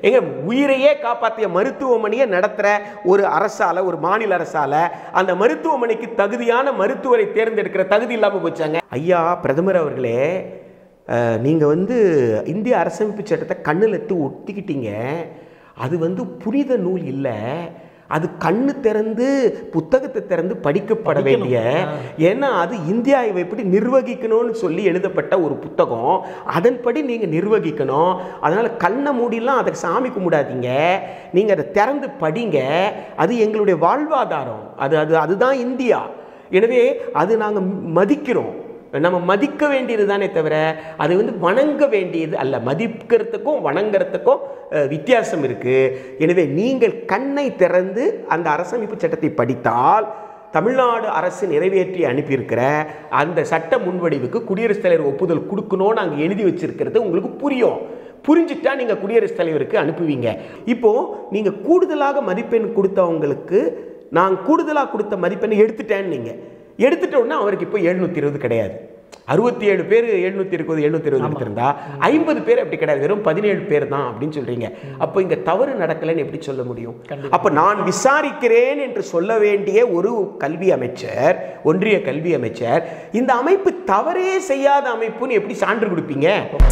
எங்க உயிரையே காப்பாற்றிய மருத்துவமனையை நடத்துகிற ஒரு அரசால ஒரு மாநில அரசால அந்த மருத்துவமனைக்கு தகுதியான மருத்துவரை தேர்ந்தெடுக்கிற தகுதி இல்லாமல் போச்சாங்க ஐயா பிரதமர் அவர்களே அஹ், நீங்க வந்து இந்திய அரசமைப்பு சட்டத்தை கண்ணில் எடுத்து ஒட்டிக்கிட்டீங்க அது வந்து புனித நூல் இல்லை அது கண்ணு திறந்து புத்தகத்தை திறந்து படிக்கப்பட வேண்டிய ஏன்னா அது இந்தியாவை எப்படி நிர்வகிக்கணும்னு சொல்லி எழுதப்பட்ட ஒரு புத்தகம் அதன்படி நீங்கள் நிர்வகிக்கணும் அதனால் கண்ணை மூடிலாம் அதை சாமி கும்பிடாதீங்க நீங்கள் அதை திறந்து படிங்க அது எங்களுடைய வாழ்வாதாரம் அது அது அதுதான் இந்தியா எனவே அது நாங்கள் மதிக்கிறோம் நம்ம மதிக்க வேண்டியது தானே தவிர அது வந்து வணங்க வேண்டியது அல்ல மதிக்கிறதுக்கும் வணங்குறதுக்கும் அஹ், வித்தியாசம் இருக்கு எனவே நீங்கள் கண்ணை திறந்து அந்த அரசமைப்பு சட்டத்தை படித்தால் தமிழ்நாடு அரசு நிறைவேற்றி அனுப்பியிருக்கிற அந்த சட்ட முன்வடிவுக்கு குடியரசுத் தலைவர் ஒப்புதல் கொடுக்கணும்னு அங்கே எழுதி வச்சிருக்கிறது உங்களுக்கு புரியும் புரிஞ்சுட்டா நீங்கள் குடியரசுத் தலைவருக்கு அனுப்புவீங்க இப்போ நீங்கள் கூடுதலாக மதிப்பெண் கொடுத்தவங்களுக்கு நான் கூடுதலாக கொடுத்த மதிப்பெண்ணை எடுத்துட்டேன்னு நீங்கள் எடுத்துட்ட உடனே அவருக்கு இப்போ எழுநூத்தி இருபது கிடையாது அறுபத்தி ஏழு பேர் எழுநூத்தி இருபது எழுநூத்தி இருபது எடுத்திருந்தா ஐம்பது பேர் அப்படி கிடையாது வெறும் பதினேழு பேர் தான் அப்படின்னு சொல்றீங்க அப்போ இங்க தவறு நடக்கலைன்னு எப்படி சொல்ல முடியும் அப்ப நான் விசாரிக்கிறேன் என்று சொல்ல வேண்டிய ஒரு கல்வி அமைச்சர் ஒன்றிய கல்வி அமைச்சர் இந்த அமைப்பு தவறே செய்யாத அமைப்புன்னு எப்படி சான்று கொடுப்பீங்க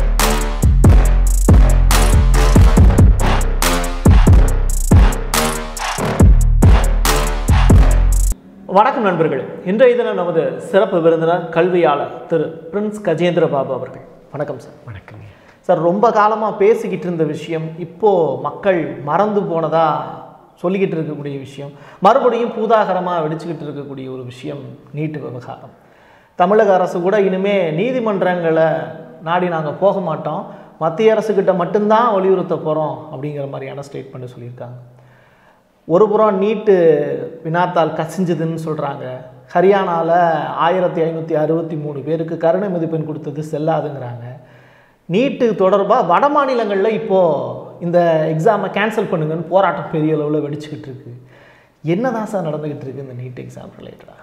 வணக்கம் நண்பர்களே இன்றைய தினம் நமது சிறப்பு விருந்தினர் கல்வியாளர் திரு பிரின்ஸ் கஜேந்திர பாபு அவர்கள் வணக்கம் சார் வணக்கங்க சார் ரொம்ப காலமாக பேசிக்கிட்டு இருந்த விஷயம் இப்போ மக்கள் மறந்து போனதா சொல்லிக்கிட்டு இருக்கக்கூடிய விஷயம் மறுபடியும் பூதாகரமாக வெடிச்சுக்கிட்டு இருக்கக்கூடிய ஒரு விஷயம் நீட்டு விவகாரம் தமிழக அரசு கூட இனிமே நீதிமன்றங்களை நாடி நாங்கள் போக மாட்டோம் மத்திய அரசுக்கிட்ட மட்டும்தான் வலியுறுத்த போகிறோம் அப்படிங்கிற மாதிரியான ஸ்டேட்மெண்ட் சொல்லியிருக்காங்க ஒரு புறம் நீட்டு வினாத்தால் கசிஞ்சதுன்னு சொல்கிறாங்க ஹரியானாவில் ஆயிரத்தி ஐநூற்றி அறுபத்தி மூணு பேருக்கு கருணை மதிப்பெண் கொடுத்தது செல்லாதுங்கிறாங்க நீட்டு தொடர்பாக வட மாநிலங்களில் இப்போது இந்த எக்ஸாமை கேன்சல் பண்ணுங்கன்னு போராட்டம் பெரிய அளவில் வெடிச்சுக்கிட்டு இருக்கு என்னதான் சார் நடந்துக்கிட்டு இருக்கு இந்த நீட் எக்ஸாம் ரிலேட்டடாக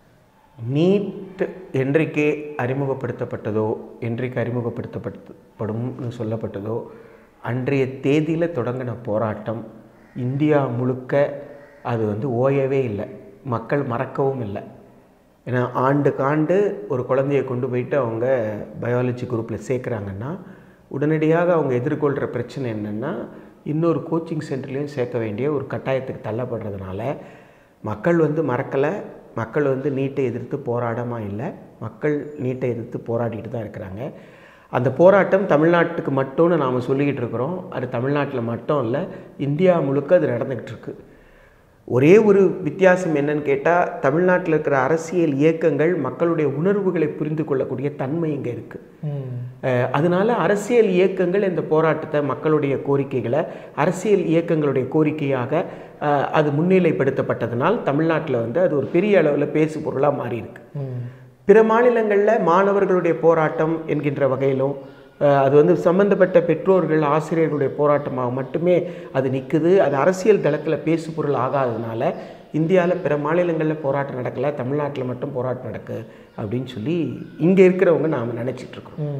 நீட் என்றைக்கு அறிமுகப்படுத்தப்பட்டதோ என்றைக்கு அறிமுகப்படுத்தப்படும்னு சொல்லப்பட்டதோ அன்றைய தேதியில் தொடங்கின போராட்டம் இந்தியா முழுக்க அது வந்து ஓயவே இல்லை மக்கள் மறக்கவும் இல்லை ஏன்னா ஆண்டுக்காண்டு ஒரு குழந்தைய கொண்டு போயிட்டு அவங்க பயாலஜி குரூப்பில் சேர்க்குறாங்கன்னா உடனடியாக அவங்க எதிர்கொள்கிற பிரச்சனை என்னென்னா இன்னொரு கோச்சிங் சென்டர்லேயும் சேர்க்க வேண்டிய ஒரு கட்டாயத்துக்கு தள்ளப்படுறதுனால மக்கள் வந்து மறக்கலை மக்கள் வந்து நீட்டை எதிர்த்து போராடமா இல்லை மக்கள் நீட்டை எதிர்த்து போராடிட்டு தான் இருக்கிறாங்க அந்த போராட்டம் தமிழ்நாட்டுக்கு மட்டும்னு நாம் சொல்லிக்கிட்டு இருக்கிறோம் அது தமிழ்நாட்டில் மட்டும் இல்லை இந்தியா முழுக்க அது நடந்துக்கிட்டு இருக்கு ஒரே ஒரு வித்தியாசம் என்னன்னு கேட்டால் தமிழ்நாட்டில் இருக்கிற அரசியல் இயக்கங்கள் மக்களுடைய உணர்வுகளை புரிந்து கொள்ளக்கூடிய தன்மை இங்கே இருக்குது அஹ் அதனால அரசியல் இயக்கங்கள் இந்த போராட்டத்தை மக்களுடைய கோரிக்கைகளை அரசியல் இயக்கங்களுடைய கோரிக்கையாக அஹ், அது முன்னிலைப்படுத்தப்பட்டதனால் தமிழ்நாட்டில் வந்து அது ஒரு பெரிய அளவில் பேசு பொருளாக மாறி இருக்கு பிற மாநிலங்களில் மாணவர்களுடைய போராட்டம் என்கின்ற வகையிலும் அஹ், அது வந்து சம்பந்தப்பட்ட பெற்றோர்கள் ஆசிரியர்களுடைய போராட்டமாக மட்டுமே அது நிற்குது அது அரசியல் தளத்தில் பேசு பொருள் ஆகாததுனால இந்தியாவில் பிற மாநிலங்களில் போராட்டம் நடக்கலை தமிழ்நாட்டில் மட்டும் போராட்டம் நடக்கு அப்படின்னு சொல்லி இங்கே இருக்கிறவங்க நாம் நினச்சிட்டு இருக்கோம்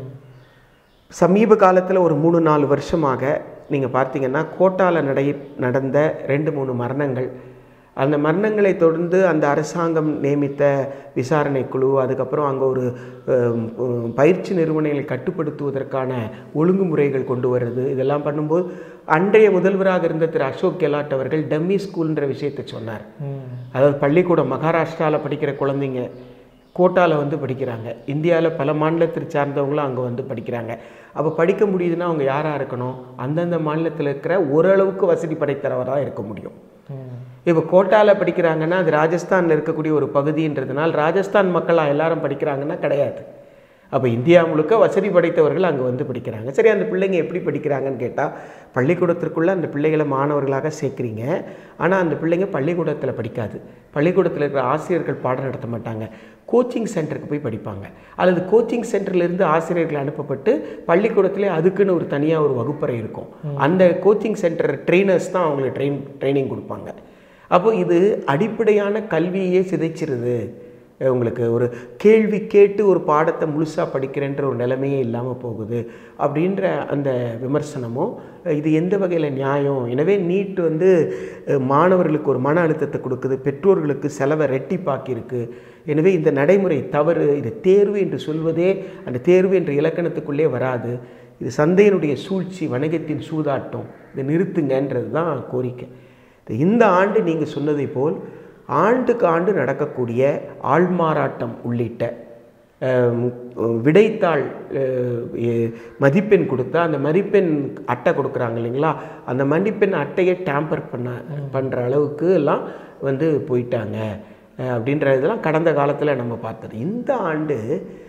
சமீப காலத்தில் ஒரு மூணு நாலு வருஷமாக நீங்கள் பார்த்தீங்கன்னா கோட்டால நடை நடந்த ரெண்டு மூணு மரணங்கள் அந்த மரணங்களை தொடர்ந்து அந்த அரசாங்கம் நியமித்த விசாரணை குழு அதுக்கப்புறம் அங்கே ஒரு அஹ், உம், பயிற்சி நிறுவனங்களை கட்டுப்படுத்துவதற்கான ஒழுங்குமுறைகள் கொண்டு வர்றது இதெல்லாம் பண்ணும்போது அன்றைய முதல்வராக இருந்த திரு அசோக் கெலாட் அவர்கள் டம்மி ஸ்கூல்ன்ற விஷயத்தை சொன்னார் அதாவது பள்ளிக்கூடம் மகாராஷ்டிராவில் படிக்கிற குழந்தைங்க கோட்டாவில் வந்து படிக்கிறாங்க இந்தியாவில் பல மாநிலத்தை சார்ந்தவங்களும் அங்கே வந்து படிக்கிறாங்க அப்போ படிக்க முடியுதுன்னா அவங்க யாராக இருக்கணும் அந்தந்த மாநிலத்தில் இருக்கிற ஓரளவுக்கு வசதி படைத்தரவராக இருக்க முடியும் இப்போ கோட்டாவில் படிக்கிறாங்கன்னா அது ராஜஸ்தானில் இருக்கக்கூடிய ஒரு பகுதின்றதுனால் ராஜஸ்தான் மக்களாக எல்லாரும் படிக்கிறாங்கன்னா கிடையாது அப்போ இந்தியா முழுக்க வசதி படைத்தவர்கள் அங்கே வந்து படிக்கிறாங்க சரி அந்த பிள்ளைங்க எப்படி படிக்கிறாங்கன்னு கேட்டால் பள்ளிக்கூடத்திற்குள்ளே அந்த பிள்ளைகளை மாணவர்களாக சேர்க்குறீங்க ஆனால் அந்த பிள்ளைங்க பள்ளிக்கூடத்தில் படிக்காது பள்ளிக்கூடத்தில் இருக்கிற ஆசிரியர்கள் பாடம் நடத்த மாட்டாங்க கோச்சிங் சென்டருக்கு போய் படிப்பாங்க அல்லது கோச்சிங் சென்டர்லேருந்து ஆசிரியர்கள் அனுப்பப்பட்டு பள்ளிக்கூடத்திலே அதுக்குன்னு ஒரு தனியாக ஒரு வகுப்பறை இருக்கும் அந்த கோச்சிங் சென்டர் ட்ரெயினர்ஸ் தான் அவங்களுக்கு ட்ரெயின் ட்ரைனிங் கொடுப்பாங்க அப்போ இது அடிப்படையான கல்வியே சிதைச்சிருது அஹ் உங்களுக்கு ஒரு கேள்வி கேட்டு ஒரு பாடத்தை முழுசாக படிக்கிறேன்ற ஒரு நிலைமையே இல்லாமல் போகுது அப்படின்ற அந்த விமர்சனமும் அஹ் இது எந்த வகையில் நியாயம் எனவே நீட் வந்து அஹ் மாணவர்களுக்கு ஒரு மன அழுத்தத்தை கொடுக்குது பெற்றோர்களுக்கு செலவை ரெட்டிப்பாக்கியிருக்கு எனவே இந்த நடைமுறை தவறு இது தேர்வு என்று சொல்வதே அந்த தேர்வு என்ற இலக்கணத்துக்குள்ளே வராது இது சந்தையினுடைய சூழ்ச்சி வணிகத்தின் சூதாட்டம் இதை நிறுத்துங்கன்றது தான் கோரிக்கை இந்த ஆண்டு நீங்கள் சொன்னதை போல் ஆண்டுக்கு ஆண்டு நடக்கக்கூடிய ஆள்மாறாட்டம் உள்ளிட்ட அஹ், விடைத்தாள் அஹ், எ- மதிப்பெண் கொடுத்தா அந்த மதிப்பெண் அட்டை கொடுக்குறாங்க இல்லைங்களா அந்த மதிப்பெண் அட்டையை டேம்பர் பண்ண பண்ணுற அளவுக்கு எல்லாம் வந்து போயிட்டாங்க அஹ், அப்படின்ற இதெல்லாம் கடந்த காலத்தில் நம்ம பார்த்தது இந்த ஆண்டு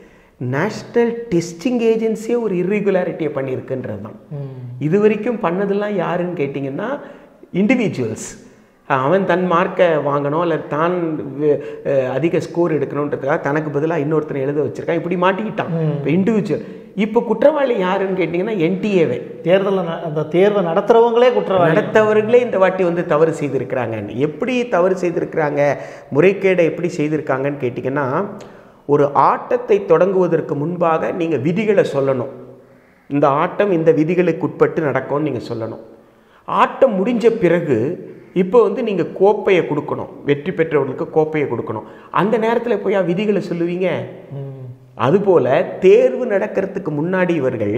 நேஷ்னல் டெஸ்டிங் ஏஜென்சியே ஒரு இர்ரெகுலாரிட்டியை பண்ணியிருக்குன்றது தான் இது வரைக்கும் பண்ணதெல்லாம் யாருன்னு கேட்டிங்கன்னா இண்டிவிஜுவல்ஸ் அவன் தன் மார்க்கை வாங்கணும் இல்லை தான் வி- அஹ் அதிக ஸ்கோர் எடுக்கணுன்றதுக்காக தனக்கு பதிலாக இன்னொருத்தனை எழுத வச்சிருக்கான் இப்படி மாட்டிக்கிட்டான் இப்போ இண்டிவிஜுவல் இப்போ குற்றவாளி யாருன்னு கேட்டிங்கன்னா என்டிஏவே தேர்தலில் அந்த தேர்வை நடத்துறவங்களே குற்றவாளி நடத்தவர்களே இந்த வாட்டி வந்து தவறு செய்திருக்கிறாங்க எப்படி தவறு செய்திருக்கிறாங்க முறைகேடை எப்படி செய்திருக்காங்கன்னு கேட்டிங்கன்னா ஒரு ஆட்டத்தை தொடங்குவதற்கு முன்பாக நீங்கள் விதிகளை சொல்லணும் இந்த ஆட்டம் இந்த விதிகளுக்கு உட்பட்டு நடக்கும்னு நீங்கள் சொல்லணும் ஆட்டம் முடிஞ்ச பிறகு இப்போ வந்து நீங்கள் கோப்பையை கொடுக்கணும் வெற்றி பெற்றவர்களுக்கு கோப்பையை கொடுக்கணும் அந்த நேரத்தில் போய் விதிகளை சொல்லுவீங்க அதுபோல தேர்வு நடக்கிறதுக்கு முன்னாடி இவர்கள்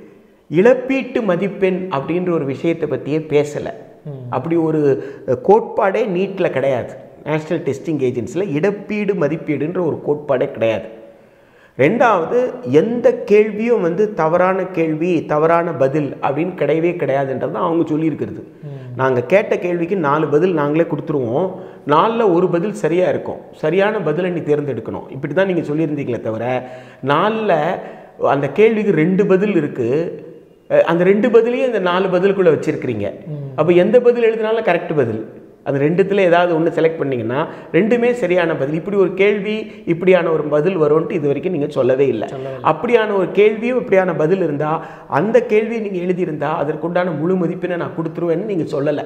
இழப்பீட்டு மதிப்பெண் அப்படின்ற ஒரு விஷயத்தை பற்றியே பேசலை அப்படி ஒரு அஹ், கோட்பாடே நீட்டில் கிடையாது நேஷ்னல் டெஸ்டிங் ஏஜென்சியில் இழப்பீடு மதிப்பீடுன்ற ஒரு கோட்பாடே கிடையாது ரெண்டாவது எந்த கேள்வியும் வந்து தவறான கேள்வி தவறான பதில் அப்படின்னு கிடையவே கிடையாதுன்றது தான் அவங்க சொல்லியிருக்கிறது நாங்கள் கேட்ட கேள்விக்கு நாலு பதில் நாங்களே கொடுத்துருவோம் நாலில் ஒரு பதில் சரியாக இருக்கும் சரியான பதிலை நீ தேர்ந்தெடுக்கணும் இப்படி தான் நீங்கள் சொல்லியிருந்தீங்களே தவிர நாலில் அந்த கேள்விக்கு ரெண்டு பதில் இருக்குது அஹ் அந்த ரெண்டு பதிலையும் இந்த நாலு பதிலுக்குள்ளே வச்சிருக்கிறீங்க அப்போ எந்த பதில் எழுதினாலும் கரெக்ட் பதில் அந்த ரெண்டுத்தில் ஏதாவது ஒன்று செலக்ட் பண்ணீங்கன்னா ரெண்டுமே சரியான பதில் இப்படி ஒரு கேள்வி இப்படியான ஒரு பதில் வரும்ன்ட்டு இது வரைக்கும் நீங்கள் சொல்லவே இல்லை அப்படியான ஒரு கேள்வியும் இப்படியான பதில் இருந்தால் அந்த கேள்வியை நீங்கள் எழுதியிருந்தா அதற்குண்டான முழு மதிப்பெண்ணை நான் கொடுத்துருவேன்னு நீங்கள் சொல்லலை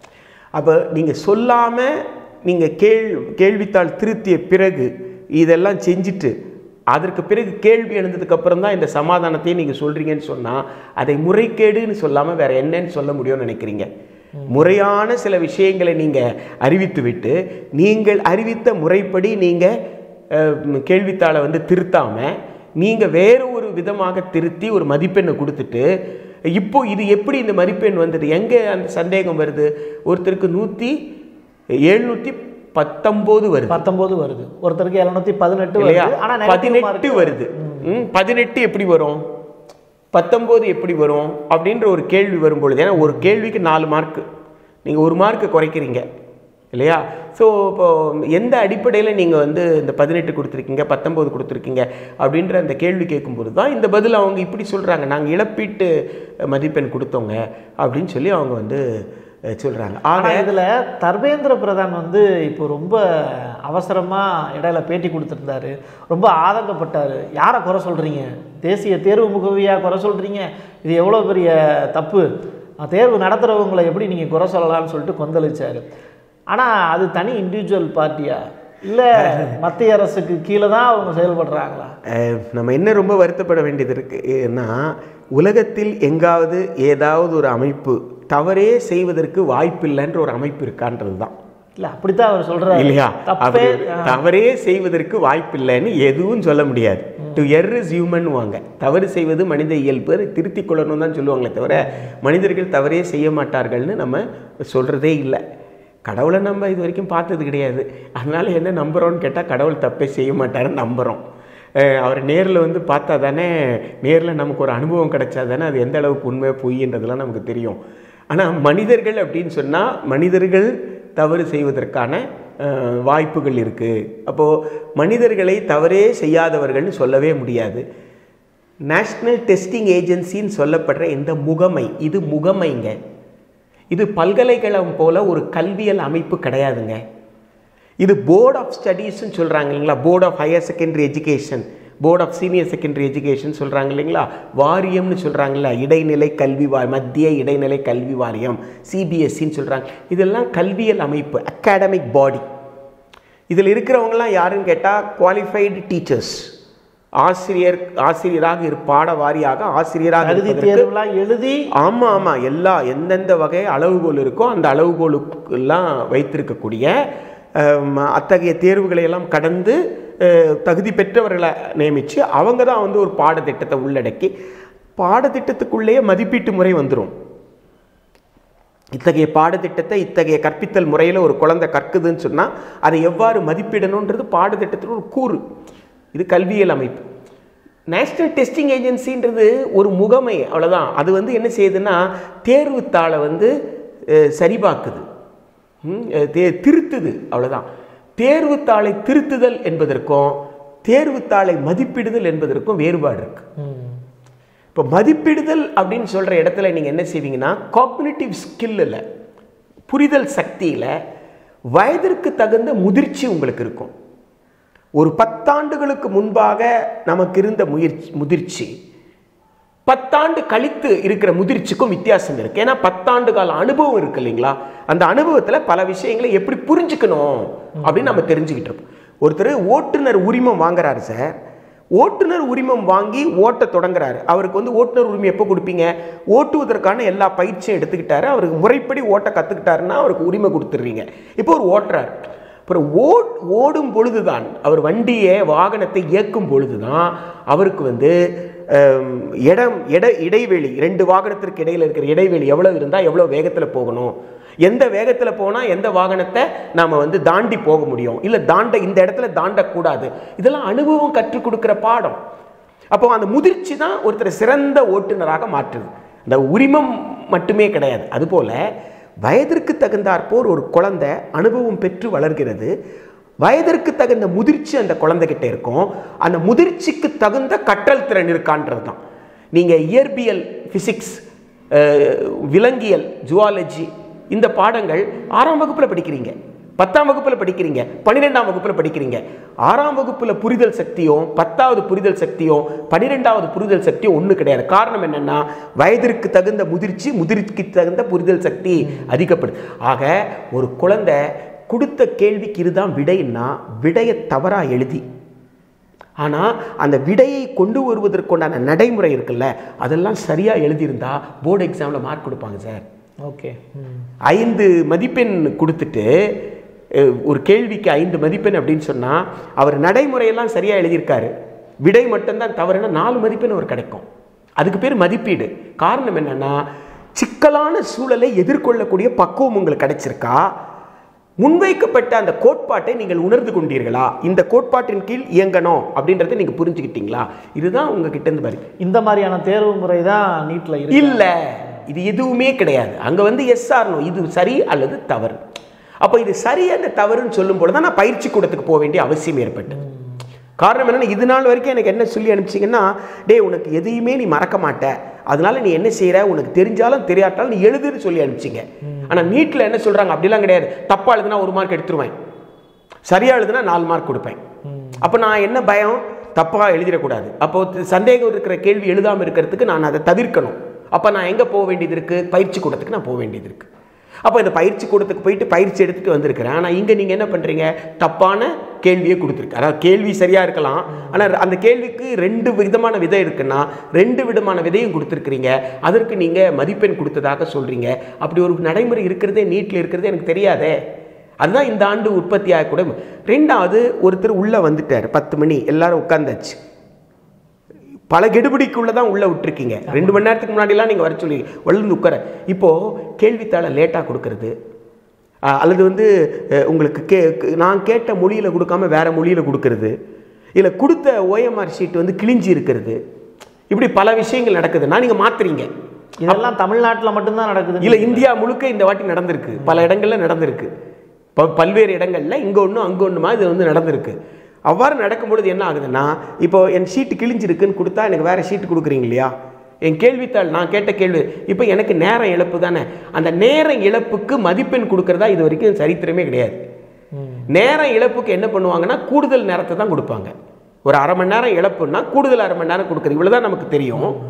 அப்போ நீங்கள் சொல்லாமல் நீங்கள் கேள் கேள்வித்தாள் திருத்திய பிறகு இதெல்லாம் செஞ்சுட்டு அதற்கு பிறகு கேள்வி எழுந்ததுக்கு அப்புறம் தான் இந்த சமாதானத்தையும் நீங்கள் சொல்கிறீங்கன்னு சொன்னால் அதை முறைகேடுன்னு சொல்லாமல் வேற என்னன்னு சொல்ல முடியும்னு நினைக்கிறீங்க முறையான சில விஷயங்களை நீங்கள் அறிவித்துவிட்டு நீங்கள் அறிவித்த முறைப்படி நீங்கள் கேள்வித்தாளை வந்து திருத்தாமல் நீங்கள் வேறு ஒரு விதமாக திருத்தி ஒரு மதிப்பெண்ணை கொடுத்துட்டு இப்போ இது எப்படி இந்த மதிப்பெண் வந்தது எங்கே அந்த சந்தேகம் வருது ஒருத்தருக்கு நூற்றி எழுநூற்றி பத்தொம்போது வருது பத்தொன்பது வருது ஒருத்தருக்கு எழுநூத்தி பதினெட்டு இல்லையா வருது ஆனா negative பதினெட்டு mark வருது ம், பதினெட்டு எப்படி வரும் பத்தொம்போது எப்படி வரும் அப்படின்ற ஒரு கேள்வி வரும்பொழுது ஏன்னா ஒரு கேள்விக்கு நாலு மார்க்கு நீங்கள் ஒரு மார்க்கு குறைக்கிறீங்க இல்லையா ஸோ இப்போ எந்த அடிப்படையில் நீங்கள் வந்து இந்த பதினெட்டு கொடுத்துருக்கீங்க பத்தொம்போது கொடுத்துருக்கீங்க அப்படின்ற அந்த கேள்வி கேட்கும்போது தான் இந்த பதில் அவங்க இப்படி சொல்கிறாங்க நாங்கள் இழப்பீட்டு மதிப்பெண் கொடுத்தோங்க அப்படின்னு சொல்லி அவங்க வந்து சொல்கிறாங்க ஆக ஆனா இதுல தர்மேந்திர பிரதான் வந்து இப்போ ரொம்ப அவசரமா இடையில பேட்டி கொடுத்திருந்தாரு ரொம்ப ஆதங்கப்பட்டாரு யாரை குறை சொல்றீங்க தேசிய தேர்வு முகவியா குறை சொல்றீங்க இது எவ்வளவு பெரிய தப்பு அஹ் தேர்வு நடத்துறவங்களை எப்படி நீங்க குறை சொல்லலாம்னு சொல்லிட்டு கொந்தளிச்சாரு ஆனா அது தனி இண்டிவிஜுவல் பார்ட்டியா இல்ல மத்திய அரசுக்கு கீழே தான் அவங்க செயல்படுறாங்களா அஹ், நம்ம என்ன ரொம்ப வருத்தப்பட வேண்டியது இருக்குன்னா உலகத்தில் எங்காவது ஏதாவது ஒரு அமைப்பு தவறே செய்வதற்கு வாய்ப்பில்லைன்ற ஒரு அமைப்பு இருக்கான்றது தான் இல்ல அப்படித்தான் அவர் சொல்றாரு இல்லையா தப்பே அப்படி தவறே செய்வதற்கு வாய்ப்பில்லைன்னு எதுவும் சொல்ல முடியாது டு எர் இஸ் ஹியூமன் வாங்க தவறு செய்வது மனித இயல்பு அதை திருத்திக் கொள்ளணும் தான் சொல்லுவாங்களே தவிர மனிதர்கள் தவறே செய்ய மாட்டார்கள்னு நம்ம சொல்கிறதே இல்லை கடவுளை நம்ம இது வரைக்கும் பார்த்தது கிடையாது அதனால என்ன நம்புகிறோன்னு கேட்டால் கடவுள் தப்பே செய்ய மாட்டாருன்னு நம்புகிறோம் அவர் நேரில் வந்து பார்த்தா தானே நேரில் நமக்கு ஒரு அனுபவம் கிடைச்சா தானே அது எந்த அளவுக்கு உண்மை பொய்ன்றதெல்லாம் நமக்கு தெரியும் ஆனால் மனிதர்கள் அப்படின்னு சொன்னால் மனிதர்கள் தவறு செய்வதற்கான அஹ், வாய்ப்புகள் இருக்குது அப்போது மனிதர்களை தவறே செய்யாதவர்கள்னு சொல்லவே முடியாது நேஷ்னல் டெஸ்டிங் ஏஜென்சின்னு சொல்லப்படுற இந்த முகமை இது முகமைங்க இது பல்கலைக்கழகம் போல ஒரு கல்வியல் அமைப்பு கிடையாதுங்க இது போர்ட் ஆஃப் ஸ்டடீஸ்னு சொல்கிறாங்க இல்லைங்களா board of higher secondary education board of senior secondary education சொல்கிறாங்க இல்லைங்களா வாரியம்னு சொல்கிறாங்களா இடைநிலை கல்வி வா மத்திய இடைநிலை கல்வி வாரியம் சிபிஎஸ்சின்னு சொல்கிறாங்க இதெல்லாம் கல்வியல் அமைப்பு அகாடமிக் பாடி இதில் இருக்கிறவங்கலாம் யாருன்னு கேட்டால் குவாலிஃபைடு டீச்சர்ஸ் ஆசிரியர் ஆசிரியராக இரு பாட வாரியாக ஆசிரியராக தகுதி இருப்பதற்கு தேர்வுலாம் எழுதி ஆமாம் ஆமாம் எல்லா எந்தெந்த வகை அளவுகோல் இருக்கோ அந்த அளவுகோலுக்கெல்லாம் வைத்திருக்கக்கூடிய அம், அத்தகைய தேர்வுகளை எல்லாம் கடந்து அஹ், தகுதி பெற்றவர்களை நியமித்து அவங்க தான் வந்து ஒரு பாடத்திட்டத்தை உள்ளடக்கி பாடத்திட்டத்துக்குள்ளேயே மதிப்பீட்டு முறை வந்துடும் இத்தகைய பாடத்திட்டத்தை இத்தகைய கற்பித்தல் முறையில் ஒரு குழந்தை கற்குதுன்னு சொன்னால் அதை எவ்வாறு மதிப்பிடணுன்றது பாடத்திட்டத்தில் ஒரு கூறு இது கல்வியியல் அமைப்பு நேஷ்னல் டெஸ்டிங் ஏஜென்சின்றது ஒரு முகமை அவ்வளோதான் அது வந்து என்ன செய்யுதுன்னா தேர்வுத்தாளை வந்து அஹ், சரிபார்க்குது ம், அஹ், தே- திருத்துது அவ்வளோதான் தேர்வுத்தாளை திருத்துதல் என்பதற்கும் தேர்வுத்தாளை மதிப்பிடுதல் என்பதற்கும் வேறுபாடு இருக்குது ம். இப்போ மதிப்பிடுதல் அப்படின்னு சொல்கிற இடத்துல நீங்கள் என்ன செய்வீங்கன்னா காக்னிட்டிவ் ஸ்கில்லில் புரிதல் சக்தியில் வயதிற்கு தகுந்த முதிர்ச்சி உங்களுக்கு இருக்கும் ஒரு பத்தாண்டுகளுக்கு முன்பாக நமக்கு இருந்த முயற்சி முதிர்ச்சி பத்தாண்டு கழித்து இருக்கிற முதிர்ச்சிக்கும் வித்தியாசம் இருக்கு ஏன்னா பத்தாண்டு கால அனுபவம் இருக்கு இல்லைங்களா அந்த அனுபவத்தில் பல விஷயங்களை எப்படி புரிஞ்சுக்கணும் அப்படின்னு நம்ம தெரிஞ்சுக்கிட்டு இருப்போம் ஒருத்தர் ஓட்டுநர் உரிமம் வாங்குறாரு சார் ஓட்டுநர் உரிமம் வாங்கி ஓட்ட தொடங்குறாரு அவருக்கு வந்து ஓட்டுநர் உரிமம் எப்போ கொடுப்பீங்க ஓட்டுவதற்கான எல்லா பயிற்சியும் எடுத்துக்கிட்டாரு அவருக்கு முறைப்படி ஓட்ட கற்றுக்கிட்டாருன்னா அவருக்கு உரிமை கொடுத்துட்றீங்க இப்போ ஒரு ஓட்டுறார் அப்புறம் ஓட் ஓடும் பொழுதுதான் அவர் வண்டியை வாகனத்தை இயக்கும் பொழுதுதான் அவருக்கு வந்து ஹம், இடம் இட இடைவெளி ரெண்டு வாகனத்திற்கு இடையில இருக்கிற இடைவெளி எவ்வளவு இருந்தால் எவ்வளோ வேகத்தில் போகணும் எந்த வேகத்தில் போனால் எந்த வாகனத்தை நாம் வந்து தாண்டி போக முடியும் இல்லை தாண்ட இந்த இடத்துல தாண்டக்கூடாது இதெல்லாம் அனுபவம் கற்றுக் கொடுக்குற பாடம் அப்போ அந்த முதிர்ச்சி தான் ஒருத்தரை சிறந்த ஓட்டுநராக மாற்றுது இந்த உரிமம் மட்டுமே கிடையாது அதுபோல் வயதிற்கு தகுந்தாற்போர் ஒரு குழந்தை அனுபவம் பெற்று வளர்கிறது வயதிற்கு தகுந்த முதிர்ச்சி அந்த குழந்தைகிட்ட இருக்கும் அந்த முதிர்ச்சிக்கு தகுந்த கற்றல் திறன் இருக்கான்றது தான் நீங்கள் இயற்பியல் ஃபிசிக்ஸ் விலங்கியல் ஜுவாலஜி இந்த பாடங்கள் ஆறாம் வகுப்பில் படிக்கிறீங்க பத்தாம் வகுப்பில் படிக்கிறீங்க பன்னிரெண்டாம் வகுப்பில் படிக்கிறீங்க ஆறாம் வகுப்பில் புரிதல் சக்தியும் பத்தாவது புரிதல் சக்தியும் பன்னிரெண்டாவது புரிதல் சக்தியும் ஒன்று கிடையாது காரணம் என்னன்னா வயதிற்கு தகுந்த முதிர்ச்சி முதிர்ச்சிக்கு தகுந்த புரிதல் சக்தி அதிகப்படுது ஆக ஒரு குழந்தை கொடுத்த கேள்விக்கு இதுதான் விடைன்னா விடையை தவறாக எழுதி ஆனால் அந்த விடையை கொண்டு வருவதற்குண்டான நடைமுறை இருக்குல்ல அதெல்லாம் சரியாக எழுதியிருந்தா போர்டு எக்ஸாமில் மார்க் கொடுப்பாங்க சார் ஓகே ம். ஐந்து மதிப்பெண் கொடுத்துட்டு அஹ், ஒரு கேள்விக்கு ஐந்து மதிப்பெண் அப்படின்னு சொன்னால் அவர் நடைமுறையெல்லாம் சரியாக எழுதியிருக்காரு விடை மட்டும்தான் தவறுனா நாலு மதிப்பெண் அவர் கிடைக்கும் அதுக்கு பேர் மதிப்பீடு காரணம் என்னன்னா சிக்கலான சூழலை எதிர்கொள்ளக்கூடிய பக்குவம் உங்களுக்கு கிடைச்சிருக்கா முன்வைக்கப்பட்ட அந்த கோட்பாட்டை நீங்கள் உணர்ந்து கொண்டீர்களா இந்த கோட்பாட்டின் கீழ் இயங்கணும் அப்படின்றத நீங்கள் புரிஞ்சுக்கிட்டீங்களா இதுதான் உங்ககிட்ட இருந்து வருது இந்த மாதிரியான தேர்வு முறை தான் நீட்டில் இருக்கு இல்ல இது எதுவுமே கிடையாது அங்க வந்து எஸ் ஆர்னோ இது சரி அல்லது தவறு அப்போ இது சரி அல்ல தவறுன்னு சொல்லும் பொழுது தான் நான் பயிற்சி கூடத்துக்கு போக வேண்டிய அவசியம் ஏற்பட்டது காரணம் என்னன்னா இது நாள் வரைக்கும் எனக்கு என்ன சொல்லி அனுப்பிச்சிங்கன்னா டேய் உனக்கு எதையுமே நீ மறக்க மாட்ட அதனால நீ என்ன செய்யற உனக்கு தெரிஞ்சாலும் தெரியாட்டாலும் நீ எழுதுன்னு சொல்லி அனுப்பிச்சிங்க ஆனா நீட்டில் என்ன சொல்றாங்க அப்படிலாம் கிடையாது தப்பா எழுதுனா ஒரு மார்க் எடுத்துருவேன் சரியா எழுதுனா நாலு மார்க் கொடுப்பேன் அப்போ நான் என்ன பயம் தப்பாக எழுதிடக்கூடாது அப்போ தி- சந்தேகம் இருக்கிற கேள்வி எழுதாமல் இருக்கிறதுக்கு நான் அதை தவிர்க்கணும் அப்போ நான் எங்கே போக வேண்டியது இருக்குது பயிற்சி கூடத்துக்கு நான் போக வேண்டியது இருக்குது அப்போ இந்த பயிற்சி கூடத்துக்கு போயிட்டு பயிற்சி எடுத்துகிட்டு வந்திருக்கிறேன் ஆனால் இங்கே நீங்கள் என்ன பண்ணுறீங்க தப்பான கேள்வியை கொடுத்துருக்கு அதாவது கேள்வி சரியாக இருக்கலாம் ஆனால் அந்த கேள்விக்கு ரெண்டு விதமான விதை இருக்குன்னா ரெண்டு விதமான விதையும் கொடுத்துருக்குறீங்க அதற்கு நீங்கள் மதிப்பெண் கொடுத்ததாக சொல்கிறீங்க அப்படி ஒரு நடைமுறை இருக்கிறதே நீட்டில் இருக்கிறதே எனக்கு தெரியாதே அதுதான் இந்த ஆண்டு உற்பத்தி ஆகக்கூட ரெண்டாவது ஒருத்தர் உள்ளே வந்துட்டார் பத்து மணி எல்லாரும் உட்காந்தாச்சு பல கெடுபிடிக்குள்ளே தான் உள்ளே விட்டுருக்கீங்க ரெண்டு மணி நேரத்துக்கு முன்னாடிலாம் நீங்கள் வர சொல்லி வளர்ந்து உட்கார இப்போது கேள்வித்தாளை லேட்டாக கொடுக்கறது ஆஹ், அல்லது வந்து அஹ், உங்களுக்கு கே நான் கேட்ட மொழியில் கொடுக்காம வேற மொழியில் கொடுக்கறது இல்லை கொடுத்த ஓஎம்ஆர் ஷீட் வந்து கிழிஞ்சி இருக்கிறது இப்படி பல விஷயங்கள் நடக்குதுன்னா நீங்கள் மாத்துறீங்க இதெல்லாம் தமிழ்நாட்டில் மட்டும்தான் நடக்குது இல்ல இந்தியா முழுக்க இந்த வாட்டி நடந்திருக்கு பல இடங்கள்ல நடந்திருக்கு ப- பல்வேறு இடங்கள்ல இங்க ஒன்றும் அங்க ஒண்ணுமா இது வந்து நடந்திருக்கு அவ்வாறு நடக்கும்பொழுது என்ன ஆகுதுன்னா இப்போ என் ஷீட்டு கிழிஞ்சிருக்குன்னு கொடுத்தா எனக்கு வேற ஷீட் கொடுக்குறீங்க இல்லையா என் கேள்வித்தாள் நான் கேட்ட கேள்வி இப்போ எனக்கு நேரம் இழப்பு தானே அந்த நேர இழப்புக்கு மதிப்பெண் கொடுக்கறதா இது வரைக்கும் சரித்திரமே கிடையாது ம். நேர இழப்புக்கு என்ன பண்ணுவாங்கன்னா கூடுதல் நேரத்தை தான் கொடுப்பாங்க ஒரு அரை மணி நேரம் இழப்புன்னா கூடுதல் அரை மணி நேரம் கொடுக்குறது இவ்வளோ தான் நமக்கு தெரியும்